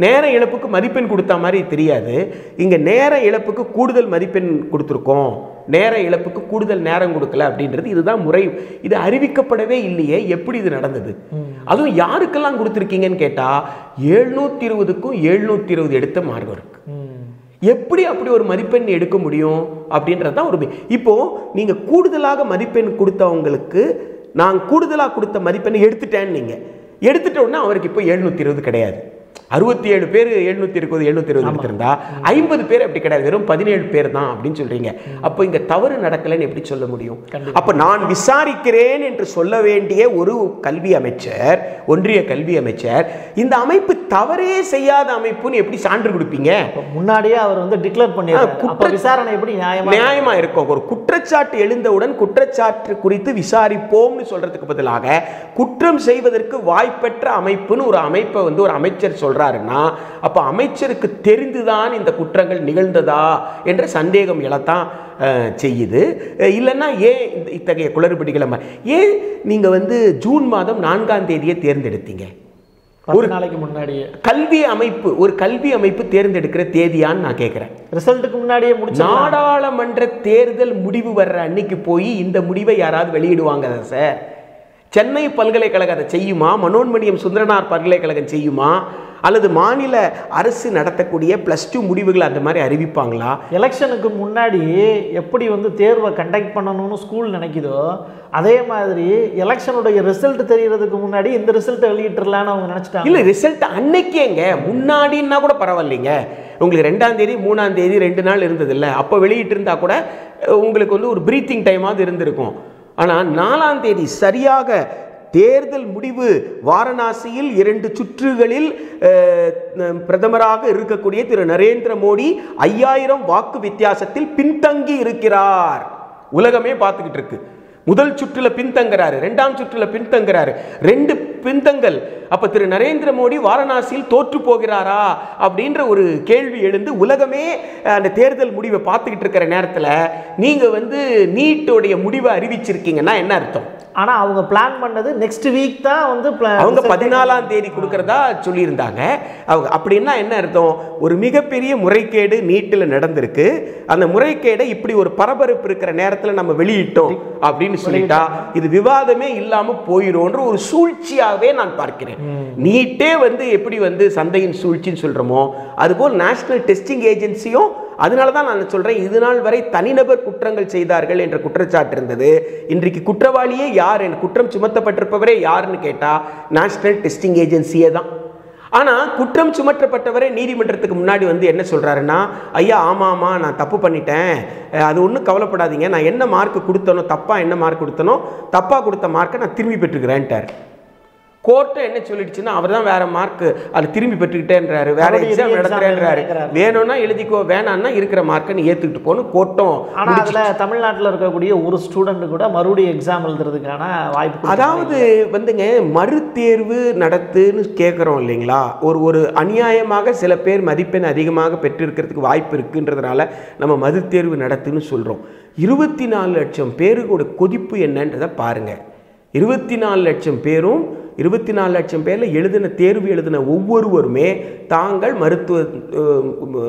நேர இழப்புக்கு மதிப்பெண் கொடுத்த மாதிரி தெரியாது இங்கே நேர இழப்புக்கு கூடுதல் மதிப்பெண் கொடுத்துருக்கோம் நேர இழப்புக்கு கூடுதல் நேரம் கொடுக்கல அப்படின்றது இதுதான் முறை இது அறிவிக்கப்படவே இல்லையே எப்படி இது நடந்தது அதுவும் யாருக்கெல்லாம் கொடுத்துருக்கீங்கன்னு கேட்டால் எழுநூற்றி இருபதுக்கும் எழுநூற்றி இருபது எடுத்த மார்க்கம் இருக்கு ம். எப்படி அப்படி ஒரு மதிப்பெண் எடுக்க முடியும் அப்படின்றது தான் ஒரு மே- இப்போ நீங்க கூடுதலாக மதிப்பெண் கொடுத்தவங்களுக்கு நான் கூடுதலாக கொடுத்த மதிப்பெண்ணை எடுத்துட்டேன்னு நீங்க எடுத்துட்ட உடனே அவருக்கு இப்போ எழுநூத்தி இருபது கிடையாது அறுபத்தி ஏழு பேர் எழுநூத்தி இருபது எழுநூத்தி இருபது எடுத்திருந்தா ஐம்பது பேர் அப்படி கிடையாது வெறும் பதினேழு பேர் தான் அப்படின்னு சொல்றீங்க அப்போ இங்க தவறு நடக்கலைன்னு எப்படி சொல்ல முடியும் அப்ப நான் விசாரிக்கிறேன் என்று சொல்ல வேண்டிய ஒரு கல்வி அமைச்சர் ஒன்றிய கல்வி அமைச்சர் இந்த அமைப்பு தவறே செய்யாத அமைப்புன்னு எப்படி சான்று கொடுப்பீங்க இப்ப முன்னாடியே அவர் வந்து டிக்ளேர் பண்ணிடுறாரு அப்ப குற்ற- விசாரணை எப்படி நியாயமா நியாயமா இருக்கும் ஒரு குற்றச்சாட்டு எழுந்தவுடன் குற்றச்சாட்டு குறித்து விசாரிப்போம்னு சொல்றதுக்கு பதிலாக குற்றம் செய்வதற்கு வாய்ப்பற்ற அமைப்புன்னு ஒரு அமைப்பை வந்து ஒரு அமைச்சர் சொல்றாருன்னா அப்ப அமைச்சருக்கு தெரிந்துதான் இந்த குற்றங்கள் நிகழ்ந்ததா என்ற சந்தேகம் எழத்தான் அஹ், செய்யுது அஹ், இல்லைன்னா ஏன் இந்த இத்தகைய குளறுபடிகளை ம- ஏன் நீங்க வந்து ஜூன் மாதம் நான்காம் தேதியை தேர்ந்தெடுத்தீங்க பத்து நாளைக்கு முன்னாடியே கல்வி அமைப்பு ஒரு கல்வி அமைப்பு தேர்ந்தெடுக்கிற தேதியான்னு நான் கேட்கிறேன் ரிசல்ட்டுக்கு முன்னாடியே முடிச்சு நாடாளுமன்ற தேர்தல் முடிவு வர்ற அன்னைக்கு போய் இந்த முடிவை யாராவது வெளியிடுவாங்க சார் சென்னை பல்கலைக்கழகம் அதை செய்யுமா மனோன்மணியம் சுந்தரனார் பல்கலைக்கழகம் செய்யுமா அல்லது மாநில அரசு நடத்தக்கூடிய ப்ளஸ் டூ முடிவுகளை அந்த மாதிரி அறிவிப்பாங்களா எலெக்ஷனுக்கு முன்னாடி எப்படி வந்து தேர்வை கண்டக்ட் பண்ணணும்னு ஸ்கூல் நினைக்குதோ அதே மாதிரி எலெக்ஷனுடைய ரிசல்ட் தெரியறதுக்கு முன்னாடி இந்த ரிசல்ட்டை வெளியிட்டுறலான்னு அவங்க நினைச்சிட்டாங்க இல்லை ரிசல்ட் அன்னைக்கேங்க முன்னாடின்னா கூட பரவாயில்லைங்க உங்களுக்கு ரெண்டாம் தேதி மூணாம் தேதி ரெண்டு நாள் இருந்ததில்ல அப்போ வெளியிட்டு இருந்தா கூட அஹ், உங்களுக்கு வந்து ஒரு ப்ரீத்திங் டைமாவது இருந்திருக்கும் ஆனால் நாலாம் தேதி சரியாக தேர்தல் முடிவு வாரணாசியில் இரண்டு சுற்றுகளில் அஹ், நம் பிரதமராக இருக்கக்கூடிய திரு நரேந்திர மோடி ஐயாயிரம் வாக்கு வித்தியாசத்தில் பின்தங்கி இருக்கிறார் உலகமே பார்த்துக்கிட்டு இருக்கு முதல் சுற்றுல பின்தங்குறாரு ரெண்டாம் சுற்றுல பின்தங்குறாரு ரெண்டு பின்தங்கல் அப்ப திரு நரேந்திர மோடி வாரணாசியில் தோற்று போகிறாரா அப்படின்ற ஒரு கேள்வி எழுந்து உலகமே அஹ், அந்த தேர்தல் முடிவை பார்த்துக்கிட்டு இருக்கிற நேரத்துல நீங்க வந்து நீட்டோடைய முடிவை அறிவிச்சிருக்கீங்கன்னா என்ன அர்த்தம் ஆனா அவங்க பிளான் பண்ணது நெக்ஸ்ட் வீக் தான் வந்து pla- அவங்க result- பதினாலாம் தேதி கொடுக்கறதா சொல்லியிருந்தாங்க அவங்க அப்படின்னா என்ன அர்த்தம் ஒரு மிகப்பெரிய முறைகேடு நீட்டில் நடந்திருக்கு அந்த முறைகேடை இப்படி ஒரு பரபரப்பு இருக்கிற நேரத்தில் நம்ம வெளியிட்டோம் அப்படின்னு சொல்லிட்டா இது விவாதமே இல்லாம போயிடும்ன்ற ஒரு சூழ்ச்சியாகவே நான் பார்க்கிறேன் நீட்டே வந்து எப்படி வந்து சந்தையின் சூழ்ச்சின்னு சொல்றோமோ அதுபோல் நேஷனல் டெஸ்டிங் ஏஜென்சியும் அதனால தான் நான் சொல்றேன் இது நாள் வரை தனிநபர் குற்றங்கள் செய்தார்கள் என்ற குற்றச்சாட்டு இருந்தது இன்றைக்கு குற்றவாளியே யார் என் குற்றம் சுமத்தப்பட்டிருப்பவரே யாருன்னு கேட்டா நேஷனல் டெஸ்டிங் ஏஜென்சியே தான் ஆனா குற்றம் சுமற்றப்பட்டவரே நீதிமன்றத்துக்கு முன்னாடி வந்து என்ன சொல்றாருன்னா ஐயா ஆமா ஆமா நான் தப்பு பண்ணிட்டேன் அஹ் அது ஒன்றும் கவலைப்படாதீங்க நான் என்ன மார்க் கொடுத்தனோ தப்பா என்ன மார்க் கொடுத்தனோ தப்பா கொடுத்த மார்க்கை நான் திரும்பி பெற்றுக்கிறேன்ட்டார் கோர்ட்டை என்ன சொல்லிடுச்சுன்னா அவர் தான் வேற மார்க் அது திரும்பி பெற்றுக்கிட்டேன்றாரு வேற மறுபடியும் எக்ஸாம் exam நடத்துறேன்றாரு எழுதுறாரு. வேணும்னா எழுதிக்கோ வேணாம்னா இருக்கிற மார்க்கை நீ ஏத்துக்கிட்டு போன்னு கோர்ட்டும் ஆனா அதுல தமிழ்நாட்டுல இருக்கக்கூடிய ஒரு ஸ்டூடெண்ட் கூட மறுபடியும் எக்ஸாம் எழுதுறதுக்கான வாய்ப்பு கொடுத்தாங்க. அதாவது வந்துங்க மறுதேர்வு நடத்துன்னு கேட்குறோம் இல்லைங்களா ஒரு ஒரு அநியாயமாக சில பேர் மதிப்பெண் அதிகமாக பெற்றிருக்கிறதுக்கு வாய்ப்பு இருக்குன்றதுனால நம்ம மறுதேர்வு நடத்துன்னு சொல்கிறோம் இருபத்தி நாலு லட்சம் பேருக்கோட கொதிப்பு என்னன்றதை பாருங்க இருபத்தி நாலு லட்சம் பேரும் இருபத்தி நாலு லட்சம் பேரில் எழுதின தேர்வு எழுதின ஒவ்வொருவருமே தாங்கள் மருத்துவ அஹ்,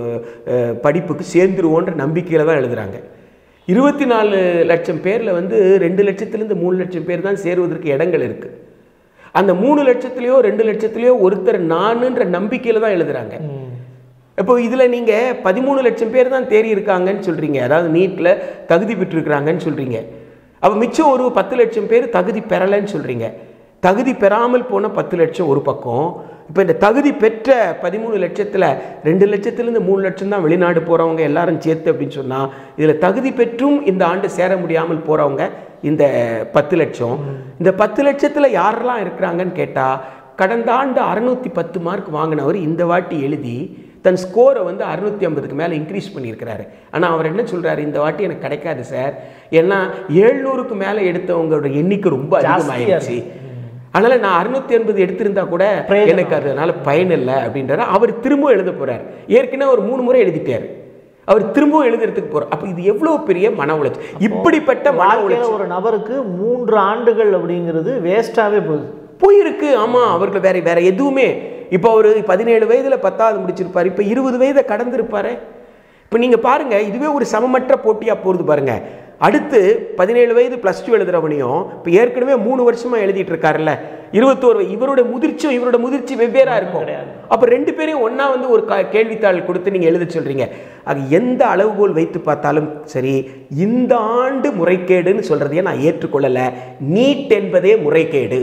அஹ், படிப்புக்கு சேர்ந்துருவோன்ற நம்பிக்கையில் தான் எழுதுறாங்க இருபத்தி நாலு லட்சம் பேரில் வந்து ரெண்டு லட்சத்துலேருந்து மூணு லட்சம் பேர் தான் சேருவதற்கு இடங்கள் இருக்குது அந்த மூணு லட்சத்துலேயோ ரெண்டு லட்சத்துலேயோ ஒருத்தர் நானுன்ற நம்பிக்கையில் தான் எழுதுறாங்க ம். இப்போ இதில் நீங்கள் பதிமூணு லட்சம் பேர் தான் தேறி இருக்காங்கன்னு சொல்கிறீங்க அதாவது நீட்டில் தகுதி பெற்றிருக்கிறாங்கன்னு சொல்கிறீங்க அப்போ மிச்சம் ஒரு பத்து லட்சம் பேர் தகுதி பெறலைன்னு சொல்கிறீங்க தகுதி பெறாமல் போன பத்து லட்சம் ஒரு பக்கம் இப்போ இந்த தகுதி பெற்ற பதிமூணு லட்சத்தில் ரெண்டு லட்சத்துலேருந்து மூணு லட்சம் தான் வெளிநாடு போகிறவங்க எல்லாரும் சேர்த்து அப்படின்னு சொன்னால் இதில் தகுதி பெற்றும் இந்த ஆண்டு சேர முடியாமல் போகிறவங்க இந்த பத்து லட்சம் இந்த பத்து லட்சத்தில் யாரெல்லாம் இருக்கிறாங்கன்னு கேட்டால் கடந்த ஆண்டு அறுநூத்தி பத்து மார்க் வாங்கினவர் இந்த வாட்டி எழுதி தன் ஸ்கோரை வந்து அறுநூத்தி ஐம்பதுக்கு மேலே இன்க்ரீஸ் பண்ணியிருக்கிறாரு ஆனால் அவர் என்ன சொல்றாரு இந்த வாட்டி எனக்கு கிடைக்காது சார் ஏன்னா ஏழ்நூறுக்கு மேலே எடுத்தவங்களோட எண்ணிக்கை ரொம்ப அதிகமாயிருச்சு அதனால நான் அறுநூத்தி எண்பது எடுத்திருந்தா கூட பிரயோஜனம் எனக்கு அதனால பயன் இல்லை அப்படின்றாரு அவர் திரும்ப எழுத போறார் ஏற்கனவே ஒரு மூணு முறை எழுதிட்டார் அவர் திரும்பவும் எழுதுறதுக்கு போறார் அப்போ இது எவ்வளவு பெரிய மன உளைச்சல் இப்படிப்பட்ட மன வாழ்க்கையில உளைச்சல் ஒரு நபருக்கு மூன்று ஆண்டுகள் அப்படிங்கிறது வேஸ்டாவே போகுது போயிருக்கு ஆமா அவர்கள் வேற வேற எதுவுமே இப்போ அவர் பதினேழு வயதில் பத்தாவது முடிச்சிருப்பார் இப்போ இருபது வயதை கடந்திருப்பாரு இப்போ நீங்கள் பாருங்கள் இதுவே ஒரு சமமற்ற போட்டியாக போகிறது பாருங்க அடுத்து பதினேழு வயது ப்ளஸ் டூ எழுதுறவனையும் இப்போ ஏற்கனவே மூணு வருஷமாக எழுதிட்டு இருக்காருல்ல இருபத்தோரு வய- இவரோட முதிர்ச்சியும் இவரோட முதிர்ச்சி வெவ்வேறாக இருக்கும் அப்போ ரெண்டு பேரையும் ஒன்றா வந்து ஒரு க கேள்வித்தாள் கொடுத்து நீங்கள் எழுத சொல்கிறீங்க அது எந்த அளவுகோல் வைத்து பார்த்தாலும் சரி இந்த ஆண்டு முறைகேடுன்னு சொல்கிறதையே நான் ஏற்றுக்கொள்ளலை நீட் என்பதே முறைகேடு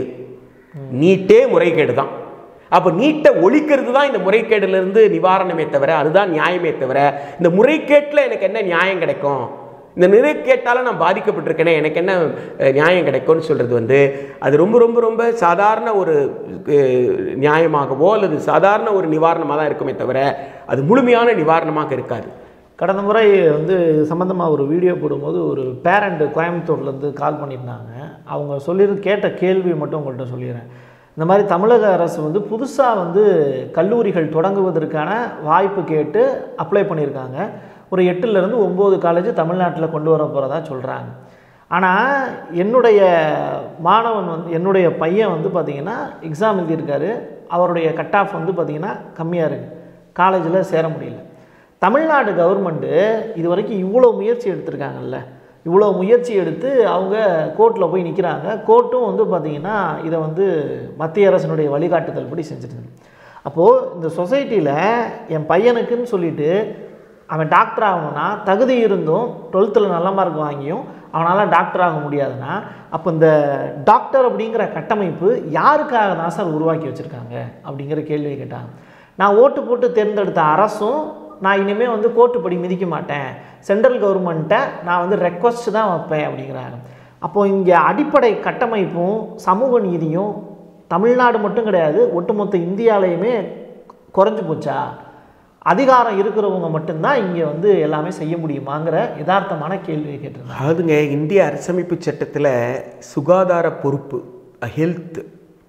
நீட்டே முறைகேடு தான் அப்போ நீட்டை ஒழிக்கிறது தான் இந்த முறைகேடுலேருந்து நிவாரணமே தவிர அதுதான் நியாயமே தவிர இந்த முறைகேட்டில் எனக்கு என்ன நியாயம் கிடைக்கும் இந்த முறைகேட்டால் நான் பாதிக்கப்பட்டிருக்கேனே எனக்கு என்ன அஹ், நியாயம் கிடைக்கும்னு சொல்கிறது வந்து அது ரொம்ப ரொம்ப ரொம்ப சாதாரண ஒரு அஹ், நியாயமாகவோ அல்லது சாதாரண ஒரு நிவாரணமாக தான் இருக்குமே தவிர அது முழுமையான நிவாரணமாக இருக்காது கடந்த முறை வந்து இது சம்மந்தமாக ஒரு வீடியோ போடும்போது ஒரு பேரண்ட் கோயம்புத்தூர்லேருந்து கால் பண்ணியிருந்தாங்க அவங்க சொல்லியிருந்து கேட்ட கேள்வி மட்டும் உங்கள்கிட்ட சொல்லிடுறேன் இந்த மாதிரி தமிழக அரசு வந்து புதுசாக வந்து கல்லூரிகள் தொடங்குவதற்கான வாய்ப்பு கேட்டு அப்ளை பண்ணியிருக்காங்க ஒரு எட்டுலேருந்து ஒம்பது காலேஜ் தமிழ்நாட்டில் கொண்டு வர போகிறதா சொல்கிறாங்க ஆனால் என்னுடைய மாணவன் வந்து என்னுடைய பையன் வந்து பார்த்திங்கன்னா எக்ஸாம் எழுதியிருக்காரு அவருடைய கட் ஆஃப் வந்து பார்த்திங்கன்னா கம்மியாக இருக்குது காலேஜில் சேர முடியல தமிழ்நாடு கவர்மெண்ட்டு இது வரைக்கும் இவ்வளோ முயற்சி எடுத்திருக்காங்கல்ல இவ்வளோ முயற்சி எடுத்து அவங்க கோர்ட்டில் போய் நிற்கிறாங்க கோர்ட்டும் வந்து பார்த்திங்கன்னா இதை வந்து மத்திய அரசினுடைய வழிகாட்டுதல் படி செஞ்சுட்டு அப்போது இந்த சொசைட்டியில் என் பையனுக்குன்னு சொல்லிட்டு அவன் டாக்டர் ஆகணும்னா தகுதி இருந்தும் டுவெல்த்தில் நல்ல மார்க் வாங்கியும் அவனால் டாக்டர் ஆக முடியாதுன்னா அப்போ இந்த டாக்டர் அப்படிங்கிற கட்டமைப்பு யாருக்காக தான் சார் உருவாக்கி வச்சுருக்காங்க அப்படிங்கிற கேள்வியை கேட்டாங்க நான் ஓட்டு போட்டு தேர்ந்தெடுத்த அரசும் நான் இனிமேல் வந்து கோர்ட்டு படி மிதிக்க மாட்டேன் சென்ட்ரல் கவர்மெண்ட்டை நான் வந்து ரெக்வஸ்ட் தான் வைப்பேன் அப்படிங்கிறாங்க அப்போ இங்கே அடிப்படை கட்டமைப்பும் சமூக நீதியும் தமிழ்நாடு மட்டும் கிடையாது ஒட்டுமொத்த இந்தியாலையுமே குறைஞ்சு போச்சா அதிகாரம் இருக்கிறவங்க மட்டும்தான் இங்கே வந்து எல்லாமே செய்ய முடியுமாங்கிற யதார்த்தமான கேள்வியை கேட்டிருந்தாங்க அதாவதுங்க இந்திய அரசமைப்பு சட்டத்தில் சுகாதார பொறுப்பு ஹெல்த்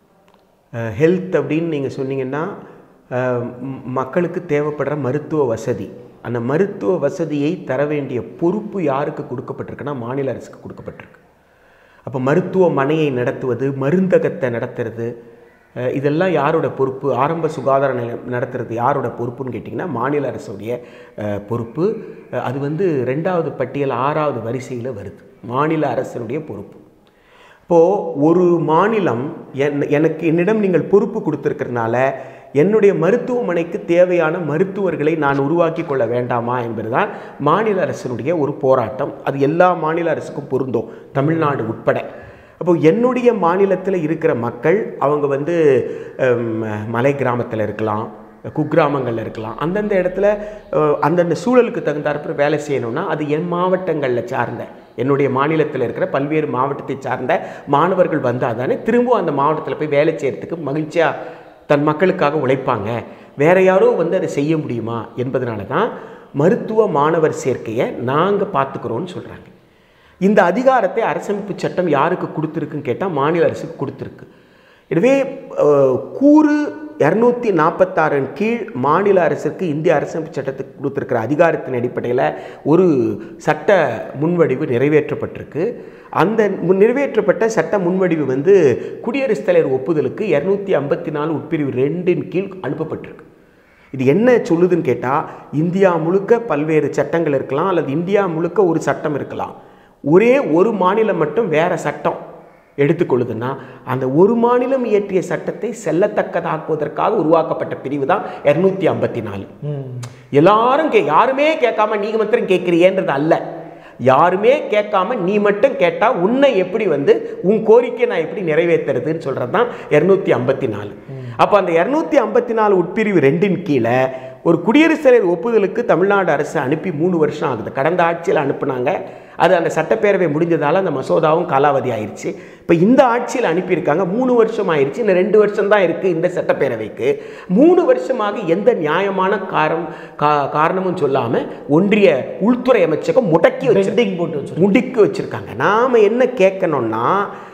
ஹெல்த் அப்படின்னு நீங்கள் சொன்னீங்கன்னா அஹ், ம- மக்களுக்கு தேவைப்படுற மருத்துவ வசதி அந்த மருத்துவ வசதியை தர வேண்டிய பொறுப்பு யாருக்கு கொடுக்கப்பட்டிருக்குன்னா மாநில அரசுக்கு கொடுக்கப்பட்டிருக்கு அப்போ மருத்துவமனையை நடத்துவது மருந்தகத்தை நடத்துறது அஹ், இதெல்லாம் யாரோட பொறுப்பு ஆரம்ப சுகாதார நிலையம் நடத்துறது யாரோட பொறுப்புன்னு கேட்டிங்கன்னா மாநில அரசுடைய அஹ், பொறுப்பு அஹ், அது வந்து ரெண்டாவது பட்டியல் ஆறாவது வரிசையில் வருது மாநில அரசினுடைய பொறுப்பு இப்போது ஒரு மாநிலம் என் எனக்கு என்னிடம் நீங்கள் பொறுப்பு கொடுத்துருக்கறனால என்னுடைய மருத்துவமனைக்கு தேவையான மருத்துவர்களை நான் உருவாக்கி கொள்ள வேண்டாமா என்பதுதான் மாநில அரசினுடைய ஒரு போராட்டம் அது எல்லா மாநில அரசுக்கும் பொருந்தும் தமிழ்நாடு உட்பட அப்போ என்னுடைய மாநிலத்தில் இருக்கிற மக்கள் அவங்க வந்து ஹம், மலை கிராமத்தில் இருக்கலாம் குக்கிராமங்களில் இருக்கலாம் அந்தந்த இடத்துல அஹ், அந்தந்த சூழலுக்கு தகுந்தாற்ப வேலை செய்யணும்னா அது என் மாவட்டங்களில் சார்ந்த என்னுடைய மாநிலத்தில் இருக்கிற பல்வேறு மாவட்டத்தை சார்ந்த மாணவர்கள் வந்தால் தானே திரும்பவும் அந்த மாவட்டத்தில் போய் வேலை செய்கிறதுக்கு மகிழ்ச்சியாக தன் மக்களுக்காக உழைப்பாங்க வேற யாரோ வந்து அதை செய்ய முடியுமா என்பதனால தான் மருத்துவ மாணவர் சேர்க்கையை நாங்கள் பார்த்துக்குறோன்னு சொல்கிறாங்க இந்த அதிகாரத்தை அரசமைப்பு சட்டம் யாருக்கு கொடுத்துருக்குன்னு கேட்டால் மாநில அரசுக்கு கொடுத்துருக்கு எனவே அஹ், கூறு இரநூத்தி நாற்பத்தாறின் கீழ் மாநில அரசுக்கு இந்திய அரசமைப்பு சட்டத்துக்கு கொடுத்துருக்கிற அதிகாரத்தின் அடிப்படையில் ஒரு சட்ட முன்வடிவு நிறைவேற்றப்பட்டிருக்கு அந்த முன் நிறைவேற்றப்பட்ட சட்ட முன்வடிவு வந்து குடியரசுத் தலைவர் ஒப்புதலுக்கு இரநூத்தி ஐம்பத்தி நாலு உட்பிரிவு ரெண்டின் கீழ் அனுப்பப்பட்டிருக்கு இது என்ன சொல்லுதுன்னு கேட்டால் இந்தியா முழுக்க பல்வேறு சட்டங்கள் இருக்கலாம் அல்லது இந்தியா முழுக்க ஒரு சட்டம் இருக்கலாம் ஒரே ஒரு மாநிலம் மட்டும் வேற சட்டம் எடுத்துக்கொள்ளுதுன்னா அந்த ஒரு மாநிலம் இயற்றிய சட்டத்தை செல்லத்தக்கதாக்குவதற்காக உருவாக்கப்பட்ட பிரிவு தான் இரநூத்தி ஐம்பத்தி நாலு எல்லாரும் கே யாருமே கேட்காம நீங்க மாத்திரம் கேட்குறியன்றது அல்ல யாருமே கேட்காம நீ மட்டும் கேட்டா உன்னை எப்படி வந்து உன் கோரிக்கை நான் எப்படி நிறைவேற்றுறதுன்னு சொல்றது தான் இரநூத்தி ஐம்பத்தி நாலு அப்போ அந்த இரநூத்தி ஐம்பத்தி நாலு உட்பிரிவு ரெண்டின் கீழே ஒரு குடியரசுத் தலைவர் ஒப்புதலுக்கு தமிழ்நாடு அரசு அனுப்பி மூணு வருஷம் ஆகுது கடந்த ஆட்சியில் அனுப்புனாங்க அது அந்த சட்டப்பேரவை முடிஞ்சதால் அந்த மசோதாவும் காலாவதி ஆயிடுச்சு இப்போ இந்த ஆட்சியில் அனுப்பியிருக்காங்க மூணு வருஷம் ஆயிடுச்சு இன்னும் ரெண்டு வருஷம் தான் இருக்குது இந்த சட்டப்பேரவைக்கு மூணு வருஷமாக எந்த நியாயமான காரம் கா காரணமும் சொல்லாமல் ஒன்றிய உள்துறை அமைச்சகம் முடக்கி வச்சு பெண்டிங் போட்டு வச்சு முடிக்க வச்சுருக்காங்க நாம் என்ன கேட்கணும்னா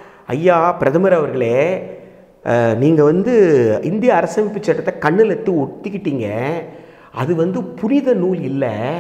ஐயா பிரதமர் அவர்களே நீங்கள் வந்து இந்திய அரசமைப்பு சட்டத்தை கண்ணில் எத்து ஒட்டிக்கிட்டீங்க அது வந்து புனித நூல் இல்லை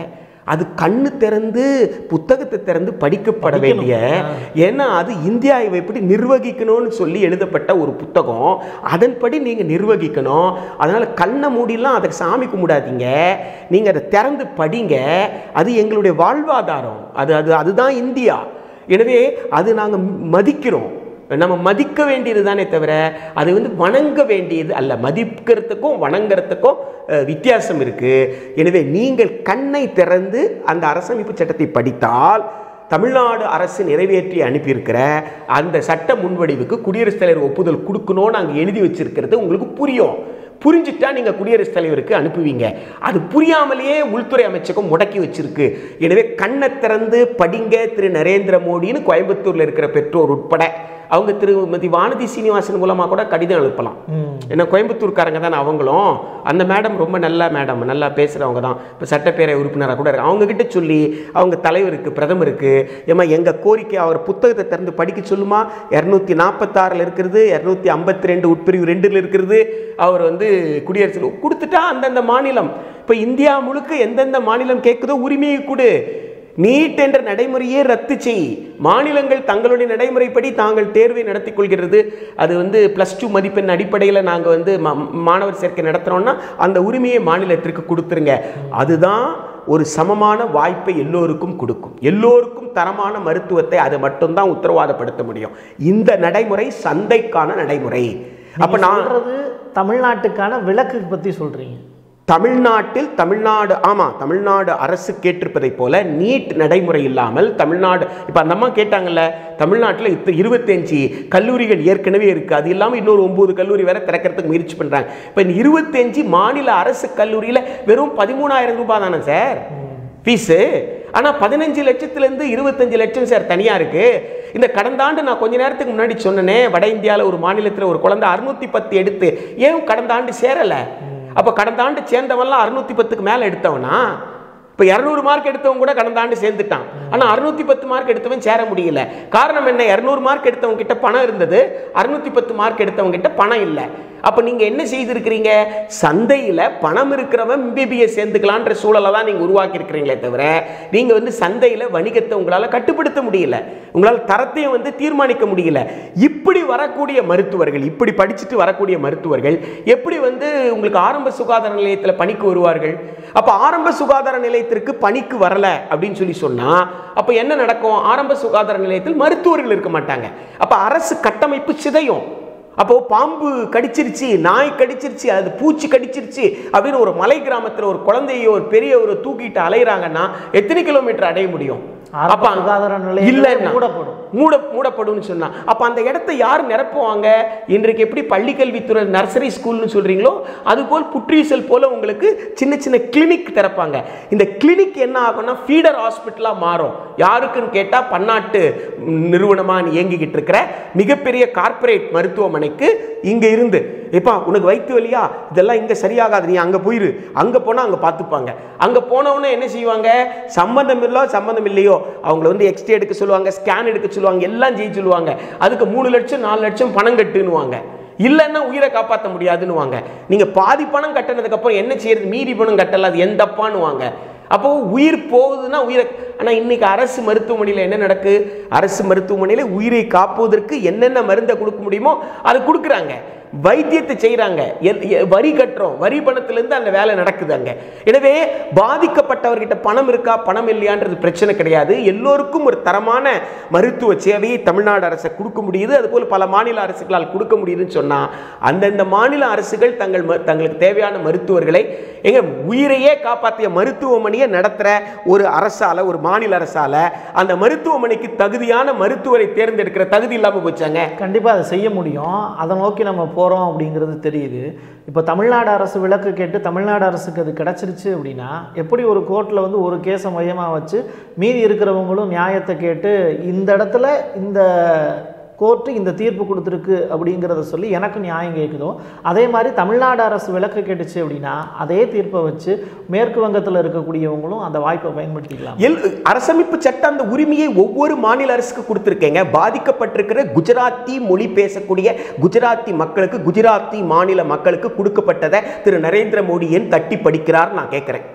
அது கண்ணு திறந்து புத்தகத்தை திறந்து படிக்கப்பட படிக்கணும். வேண்டிய ஏன்னா அது இந்தியாவை எப்படி நிர்வகிக்கணும்னு சொல்லி எழுதப்பட்ட ஒரு புத்தகம் அதன்படி நீங்கள் நிர்வகிக்கணும் அதனால் கண்ணை மூடிலாம் அதை சாமி கும்பிடாதீங்க நீங்கள் அதை திறந்து படிங்க அது எங்களுடைய வாழ்வாதாரம் அது அது அதுதான் இந்தியா எனவே அது நாங்கள் மதிக்கிறோம் நம்ம மதிக்க வேண்டியது தானே தவிர அது வந்து வணங்க வேண்டியது அல்ல மதிக்கிறதுக்கும் வணங்குறதுக்கும் அஹ், வித்தியாசம் இருக்கு எனவே நீங்கள் கண்ணை திறந்து அந்த அரசமைப்பு சட்டத்தை படித்தால் தமிழ்நாடு அரசு நிறைவேற்றி அனுப்பியிருக்கிற அந்த சட்ட முன்வடிவுக்கு குடியரசுத் தலைவர் ஒப்புதல் கொடுக்கணும்னு அங்கே எழுதி வச்சிருக்கிறது உங்களுக்கு புரியும் புரிஞ்சுட்டா நீங்க குடியரசுத் தலைவருக்கு அனுப்புவீங்க அது புரியாமலேயே உள்துறை அமைச்சகம் முடக்கி வச்சிருக்கு எனவே கண்ணை திறந்து படிங்க திரு நரேந்திர மோடின்னு கோயம்புத்தூர்ல இருக்கிற பெற்றோர் உட்பட அவங்க திருமதி வானதி சீனிவாசன் மூலமா கூட கடிதம் அனுப்பலாம் ஏன்னா கோயம்புத்தூர்காரங்க தானே அவங்களும் அந்த மேடம் ரொம்ப நல்ல மேடம் நல்லா பேசுகிறவங்க தான் இப்போ சட்டப்பேரவை உறுப்பினராக கூட இருக்கு அவங்க கிட்ட சொல்லி அவங்க தலைவருக்கு பிரதமருக்கு ஏமா எங்கள் கோரிக்கை அவர் புத்தகத்தை திறந்து படிக்க சொல்லுமா இரநூத்தி நாற்பத்தாறில் இருக்கிறது இரநூத்தி ஐம்பத்தி ரெண்டு உட்பிரிவு ரெண்டில் இருக்கிறது அவர் வந்து குடியரசு கொடுத்துட்டா அந்தந்த மாநிலம் இப்போ இந்தியா முழுக்க எந்தெந்த மாநிலம் கேட்குதோ உரிமையை கொடு நீட் என்ற நடைமுறையே ரத்து செய் மாநிலங்கள் தங்களுடைய நடைமுறைப்படி தாங்கள் தேர்வை நடத்தி கொள்கிறது அது வந்து ப்ளஸ் டூ மதிப்பெண் அடிப்படையில் நாங்கள் வந்து ம- மாணவர் சேர்க்கை நடத்துகிறோம்னா அந்த உரிமையை மாநிலத்திற்கு கொடுத்துருங்க அதுதான் ஒரு சமமான வாய்ப்பை எல்லோருக்கும் கொடுக்கும் எல்லோருக்கும் தரமான மருத்துவத்தை அது மட்டும்தான் உத்தரவாதப்படுத்த முடியும் இந்த நடைமுறை சந்தைக்கான நடைமுறை அப்ப நான் சொல்றது தமிழ்நாட்டுக்கான விளக்கு பத்தி சொல்றீங்க தமிழ்நாட்டில் தமிழ்நாடு ஆமாம் தமிழ்நாடு அரசு கேட்டிருப்பதைப் போல நீட் நடைமுறை இல்லாமல் தமிழ்நாடு இப்போ அந்த அம்மா கேட்டாங்கல்ல தமிழ்நாட்டில் இத்த இருபத்தஞ்சு கல்லூரிகள் ஏற்கனவே இருக்குது அது இல்லாமல் இன்னொரு ஒம்பது கல்லூரி வேற திறக்கிறதுக்கு முயற்சி பண்ணுறாங்க இப்போ இருபத்தஞ்சு மாநில அரசு கல்லூரியில் வெறும் பதிமூணாயிரம் ரூபாய் தானே சார் ஃபீஸு ஆனால் பதினஞ்சு லட்சத்துலேருந்து இருபத்தஞ்சு லட்சம் சார் தனியாக இருக்குது இந்த கடந்த ஆண்டு நான் கொஞ்ச நேரத்துக்கு முன்னாடி சொன்னனே வட இந்தியாவில் ஒரு மாநிலத்தில் ஒரு குழந்தை அறுநூத்தி பத்து எடுத்து ஏன் கடந்த ஆண்டு சேரலை அப்போ கடந்த ஆண்டு சேர்ந்தவன்லாம் அறுநூத்தி பத்துக்கு மேலே எடுத்தவனா இப்போ இரநூறு மார்க் எடுத்தவன் கூட கடந்த ஆண்டு சேர்ந்துட்டான் ஆனால் அறுநூத்தி பத்து மார்க் எடுத்தவன் சேர முடியல காரணம் என்ன இரநூறு மார்க் எடுத்தவங்க கிட்ட பணம் இருந்தது அறுநூத்தி பத்து மார்க் எடுத்தவங்க கிட்ட பணம் இல்லை அப்போ நீங்கள் என்ன செய்திருக்கிறீங்க சந்தையில் பணம் இருக்கிறவன் எம்பிபிஎஸ் சேர்ந்துக்கலான்ற சூழலை தான் நீங்கள் உருவாக்கி இருக்கிறீங்களே தவிர நீங்கள் வந்து சந்தையில் வணிகத்தை உங்களால் கட்டுப்படுத்த முடியல உங்களால் தரத்தையும் வந்து தீர்மானிக்க முடியல இப்படி வரக்கூடிய மருத்துவர்கள் இப்படி படிச்சுட்டு வரக்கூடிய மருத்துவர்கள் எப்படி வந்து உங்களுக்கு ஆரம்ப சுகாதார நிலையத்தில் பணிக்கு வருவார்கள் அப்போ ஆரம்ப சுகாதார நிலையத்திற்கு பணிக்கு வரல அப்படின்னு சொல்லி சொன்னால் அப்போ என்ன நடக்கும் ஆரம்ப சுகாதார நிலையத்தில் மருத்துவர்கள் இருக்க மாட்டாங்க அப்போ அரசு கட்டமைப்பு சிதையும் அப்போ பாம்பு கடிச்சிருச்சு நாய் கடிச்சிருச்சு அது பூச்சி கடிச்சிருச்சு அப்படின்னு ஒரு மலை கிராமத்தில் ஒரு குழந்தையோ ஒரு பெரிய ஒரு தூக்கிட்டு அலைகிறாங்கன்னா எத்தனை கிலோமீட்டர் அடைய முடியும் ஆரம்ப அப்ப சுகாதார நிலையங்கள் இல்லைன்னா மூடப்படும். மூட மூடப்படும்னு சொன்னா அப்ப அந்த இடத்தை யார் நிரப்புவாங்க இன்றைக்கு எப்படி பள்ளிக்கல்வித்துறை நர்சரி ஸ்கூல்னு சொல்றீங்களோ அதுபோல் புற்றீசல் போல உங்களுக்கு சின்ன சின்ன கிளினிக் திறப்பாங்க இந்த கிளினிக் என்ன ஆகும்னா ஃபீடர் ஹாஸ்பிட்டலா மாறும் யாருக்குன்னு கேட்டா பன்னாட்டு நிறுவனமா இயங்கிக்கிட்டு இருக்கிற மிகப்பெரிய கார்ப்பரேட் மருத்துவமனைக்கு இங்க இருந்து எப்பா உனக்கு வயிற்று வலியா இதெல்லாம் இங்க சரியாகாது நீ அங்க போயிரு அங்க போனா அங்க பார்த்துப்பாங்க அங்க போனவொன்னே என்ன செய்வாங்க சம்பந்தம் இல்லோ சம்பந்தம் இல்லையோ அவங்கள வந்து எக்ஸ்ரே எடுக்க சொல்லுவாங்க ஸ்கேன் எடுக்க சொல்லுவாங்க எல்லாம் செய்ய சொல்லுவாங்க அதுக்கு மூணு லட்சம் நாலு லட்சம் பணம் கட்டுன்னுவாங்க இல்லைன்னா உயிரை காப்பாற்ற முடியாதுன்னுவாங்க நீங்க பாதி பணம் கட்டினதுக்கு அப்புறம் என்ன செய்யறது மீதி பணம் கட்டல அது எந்தப்பான்னுவாங்க அப்போ உயிர் போகுதுன்னா உயிரை ஆனால் இன்னைக்கு அரசு மருத்துவமனையில் என்ன நடக்கு அரசு மருத்துவமனையில் உயிரை காப்பதற்கு என்னென்ன மருந்தை கொடுக்க முடியுமோ அதை கொடுக்குறாங்க வைத்தியத்தை செய்கிறாங்க வரி கட்டுறோம் வரி பணத்திலேருந்து அந்த வேலை நடக்குது அங்கே எனவே பாதிக்கப்பட்டவர்கிட்ட பணம் இருக்கா பணம் இல்லையான்றது பிரச்சனை கிடையாது எல்லோருக்கும் ஒரு தரமான மருத்துவ சேவையை தமிழ்நாடு அரசு கொடுக்க முடியுது அதுபோல் பல மாநில அரசுகளால் கொடுக்க முடியுதுன்னு சொன்னால் அந்தந்த மாநில அரசுகள் தங்கள் ம- தங்களுக்கு தேவையான மருத்துவர்களை எங்க உயிரையே காப்பாற்றிய மருத்துவமனையை நடத்துகிற ஒரு அரசால ஒரு மாநில அரசால அந்த மருத்துவமனைக்கு தகுதியான மருத்துவரை தேர்ந்தெடுக்கிற தகுதி இல்லாமல் போச்சாங்க கண்டிப்பாக அதை செய்ய முடியும் அதை நோக்கி நம்ம போகிறோம் அப்படிங்கிறது தெரியுது இப்போ தமிழ்நாடு அரசு விலக்கு கேட்டு தமிழ்நாடு அரசுக்கு அது கிடச்சிருச்சு அப்படின்னா எப்படி ஒரு கோர்ட்டில் வந்து ஒரு கேஸை மையமாக வச்சு மீதி இருக்கிறவங்களும் நியாயத்தை கேட்டு இந்த இடத்துல இந்த கோர்ட்டு இந்த தீர்ப்பு கொடுத்துருக்கு அப்படிங்கிறத சொல்லி எனக்கு நியாயம் கேட்குதோ அதே மாதிரி தமிழ்நாடு அரசு விலக்கு கேட்டுச்சு அப்படின்னா அதே தீர்ப்பை வச்சு மேற்கு வங்கத்தில் இருக்கக்கூடியவங்களும் அந்த வாய்ப்பை பயன்படுத்திக்கலாம் எல் அரசமைப்பு சட்டம் அந்த உரிமையை ஒவ்வொரு மாநில அரசுக்கு கொடுத்துருக்கேங்க பாதிக்கப்பட்டிருக்கிற குஜராத்தி மொழி பேசக்கூடிய குஜராத்தி மக்களுக்கு குஜராத்தி மாநில மக்களுக்கு கொடுக்கப்பட்டதை திரு நரேந்திர மோடி ஏன் தட்டி படிக்கிறார் நான் கேட்குறேன்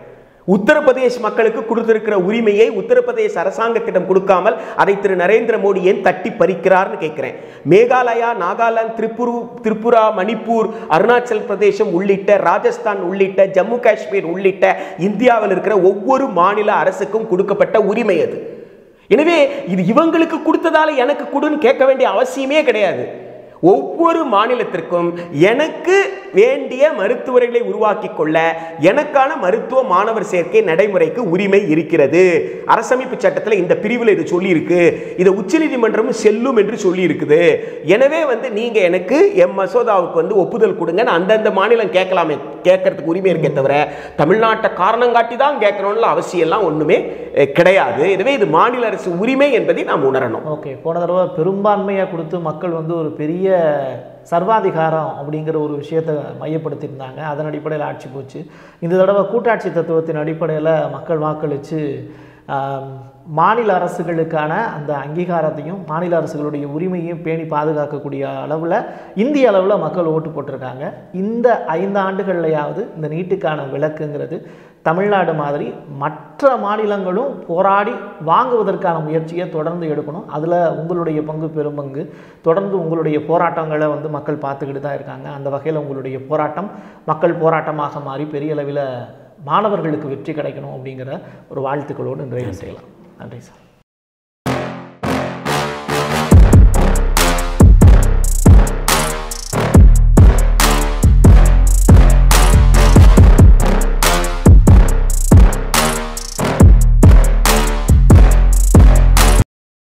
உத்தரப்பிரதேஷ் மக்களுக்கு கொடுத்திருக்கிற உரிமையை உத்தரப்பிரதேஷ் அரசாங்கத்திடம் கொடுக்காமல் அதை திரு நரேந்திர மோடி ஏன் தட்டி பறிக்கிறார்னு கேட்கிறேன் மேகாலயா நாகாலாந்து திரிபுரு திரிபுரா மணிப்பூர் அருணாச்சல் பிரதேசம் உள்ளிட்ட ராஜஸ்தான் உள்ளிட்ட ஜம்மு காஷ்மீர் உள்ளிட்ட இந்தியாவில் இருக்கிற ஒவ்வொரு மாநில அரசுக்கும் கொடுக்கப்பட்ட உரிமை அது எனவே இது இவங்களுக்கு கொடுத்ததால எனக்கு கொடுன்னு கேட்க வேண்டிய அவசியமே கிடையாது ஒவ்வொரு மாநிலத்திற்கும் எனக்கு வேண்டிய மருத்துவர்களை உருவாக்கி கொள்ள எனக்கான மருத்துவ மாணவர் சேர்க்கை நடைமுறைக்கு உரிமை இருக்கிறது அரசமைப்பு சட்டத்தில் இந்த பிரிவில் இது சொல்லி இருக்கு இதை உச்சநீதிமன்றம் செல்லும் என்று சொல்லி இருக்குது எனவே வந்து நீங்க எனக்கு எம் மசோதாவுக்கு வந்து ஒப்புதல் கொடுங்கன்னு அந்தந்த மாநிலம் கேட்கலாமே கேட்கறதுக்கு உரிமை இருக்கே தவிர தமிழ்நாட்டை காரணம் காட்டி தான் கேட்கணும்னு அவசியம் எல்லாம் ஒண்ணுமே அஹ், கிடையாது எனவே இது மாநில அரசு உரிமை என்பதை நாம் உணரணும் ஓகே போன தடவை பெரும்பான்மையாக கொடுத்து மக்கள் வந்து ஒரு பெரிய சர்வாதிகாரம் அப்படிங்கிற ஒரு விஷயத்தை மையப்படுத்தியிருந்தாங்க அதன் அடிப்படையில் ஆட்சி போச்சு இந்த தடவை கூட்டாட்சி தத்துவத்தின் அடிப்படையில் மக்கள் வாக்களித்து ஆம், மாநில அரசுகளுக்கான அந்த அங்கீகாரத்தையும் மாநில அரசுகளுடைய உரிமையும் பேணி பாதுகாக்கக்கூடிய அளவில் இந்திய அளவில் மக்கள் ஓட்டு போட்டிருக்காங்க இந்த ஐந்து ஆண்டுகள்லையாவது இந்த நீட்டுக்கான விளக்குங்கிறது தமிழ்நாடு மாதிரி மற்ற மாநிலங்களும் போராடி வாங்குவதற்கான முயற்சியை தொடர்ந்து எடுக்கணும் அதில் உங்களுடைய பங்கு பெரும்பங்கு தொடர்ந்து உங்களுடைய போராட்டங்களை வந்து மக்கள் பார்த்துக்கிட்டு தான் இருக்காங்க அந்த வகையில் உங்களுடைய போராட்டம் மக்கள் போராட்டமாக மாறி பெரிய அளவில் மாணவர்களுக்கு வெற்றி கிடைக்கணும் அப்படிங்கிற ஒரு வாழ்த்துக்களோடு நிறைவு செய்யலாம் நன்றி சார்